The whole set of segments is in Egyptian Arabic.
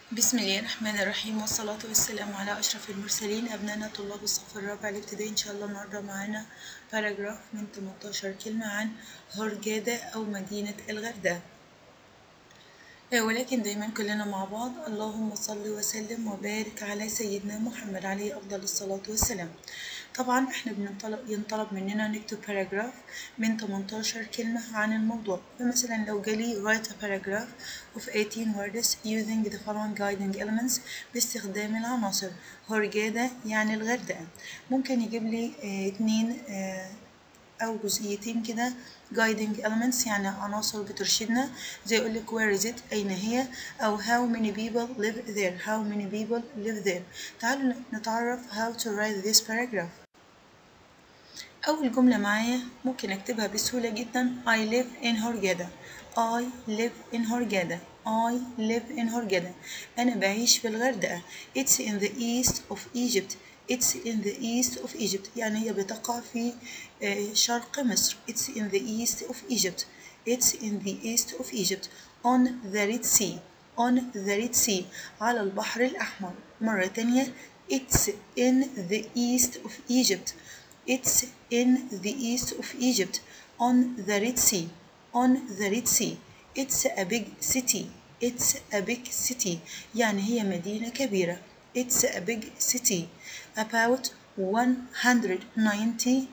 بسم الله الرحمن الرحيم والصلاة والسلام على أشرف المرسلين أبنائنا طلاب الصف الرابع الابتدائي إن شاء الله النهاردة معانا باراجراف من 18 كلمة عن هورجادة أو مدينة الغردقة آه، ولكن دايما كلنا مع بعض اللهم صل وسلم وبارك على سيدنا محمد عليه أفضل الصلاة والسلام طبعا احنا بنطلب ينطلب مننا نكتب باراجراف من 18 كلمة عن الموضوع فمثلا لو جالي write a paragraph of 18 words using the following guiding elements باستخدام العناصر هورجادة يعني الغردقة ممكن يجيب لي اه اتنين اه أو جزئيتين كده guiding elements يعني عناصر بترشدنا زي يقول لك where is it أين هي أو how many people live there how many people live there تعالوا نتعرف how to write this paragraph أول جملة معايا ممكن أكتبها بسهولة جدا I live in Hurghada I live in Hurghada I live in Hurghada أنا بعيش في الغردقة It's in the east of Egypt It's in the east of Egypt يعني هي بتقع في شرق مصر It's in the east of Egypt It's in the east of Egypt on the Red Sea on the Red Sea على البحر الأحمر مرة تانية It's in the east of Egypt It's in the east of Egypt on the Red Sea on the Red Sea It's a big city It's a big city يعني هي مدينة كبيرة It's a big city about 190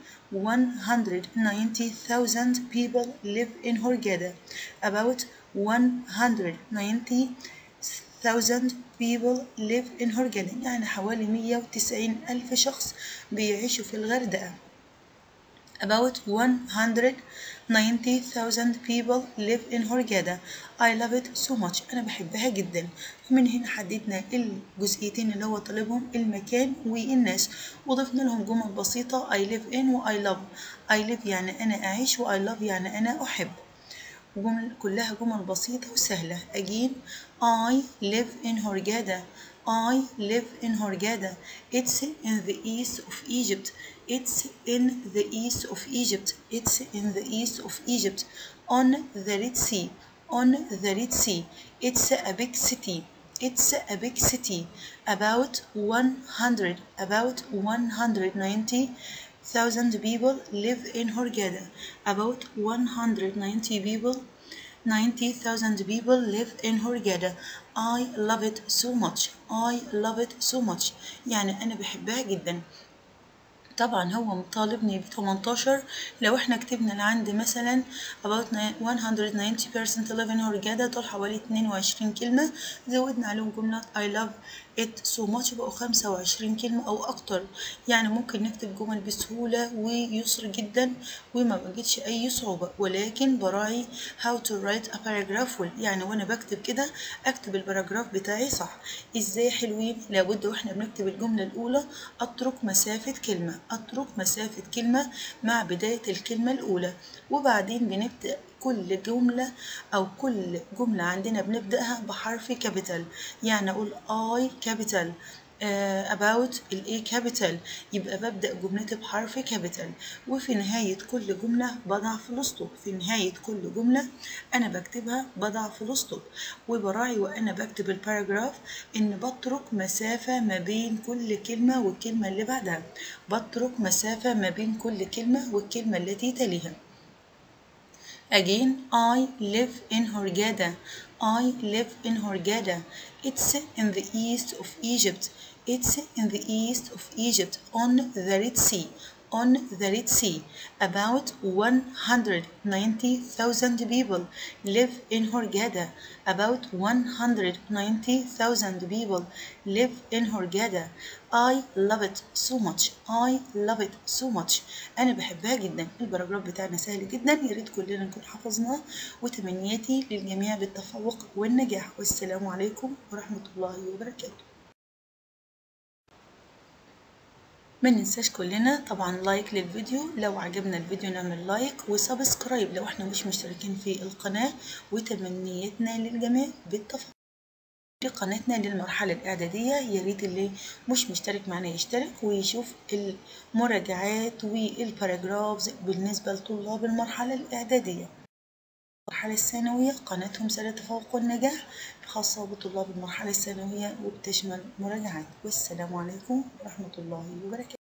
190,000 people live in Hurghada about 190,000 people live in Hurghada يعني حوالي 190 ألف شخص بيعيشوا في الغردقة about 190,000 people live in Hurghada I love it so much أنا بحبها جدا من هنا حددنا الجزئيتين اللي هو طالبهم المكان والناس وضفنا لهم جمل بسيطة I live in و I love I live يعني أنا أعيش و I love يعني أنا أحب جمل كلها جمل بسيطة وسهلة again I live in Hurghada I live in Hurghada It's in the east of Egypt It's in the east of Egypt It's in the east of Egypt on the Red Sea on the Red Sea It's a big city It's a big city about 100 about 190 thousand people live in Hurghada about 190 people 90,000 people live in Hurghada I love it so much I love it so much يعني أنا بحبها جدا طبعا هو مطالبني ب 18 لو احنا كتبنا لعند مثلا about 190% live in Hurghada دول حوالي 22 كلمة زودنا عليهم جملة I love it so much بقوا 25 كلمة أو أكتر يعني ممكن نكتب جمل بسهولة ويسر جدا وما بجدش أي صعوبة ولكن براعي how to write a paragraph well يعني وأنا بكتب كده أكتب الباراجراف بتاعي صح إزاي حلوين لابد وإحنا بنكتب الجملة الأولى أترك مسافة كلمة أترك مسافة كلمة مع بداية الكلمة الأولى وبعدين بنبدأ كل جملة أو كل جملة عندنا بنبدأها بحرف كابيتال يعني أقول I capital uh, about ال A capital يبقى ببدأ جملتي بحرف كابيتال وفي نهاية كل جملة بضع فلوستوب في نهاية كل جملة أنا بكتبها بضع فلوستوب وبراعي وأنا بكتب الباراجراف إن بترك مسافة ما بين كل كلمة والكلمة اللي بعدها بترك مسافة ما بين كل كلمة والكلمة التي تليها Again, I live in Hurghada. I live in Hurghada. It's in the east of Egypt. It's in the east of Egypt on the Red Sea. On the Red Sea. About 190,000 people live in Hurghada. About 190,000 people live in Hurghada. I love it so much. I love it so much. أنا بحبها جدا. الباراجراف بتاعنا سهل جدا يا ريت كلنا نكون حفظناه وتمنياتي للجميع بالتفوق والنجاح والسلام عليكم ورحمة الله وبركاته. ما ننساش كلنا طبعا لايك للفيديو لو عجبنا الفيديو نعمل لايك وسبسكرايب لو احنا مش مشتركين في القناة وتمنياتنا للجميع بالتفاعل قناتنا للمرحلة الإعدادية يا ريت اللي مش مشترك معنا يشترك ويشوف المراجعات والباراجرافز بالنسبة لطلاب المرحلة الإعدادية المرحلة الثانوية قناتهم سر التفوق والنجاح خاصة بطلاب المرحلة الثانوية وبتشمل مراجعات والسلام عليكم ورحمة الله وبركاته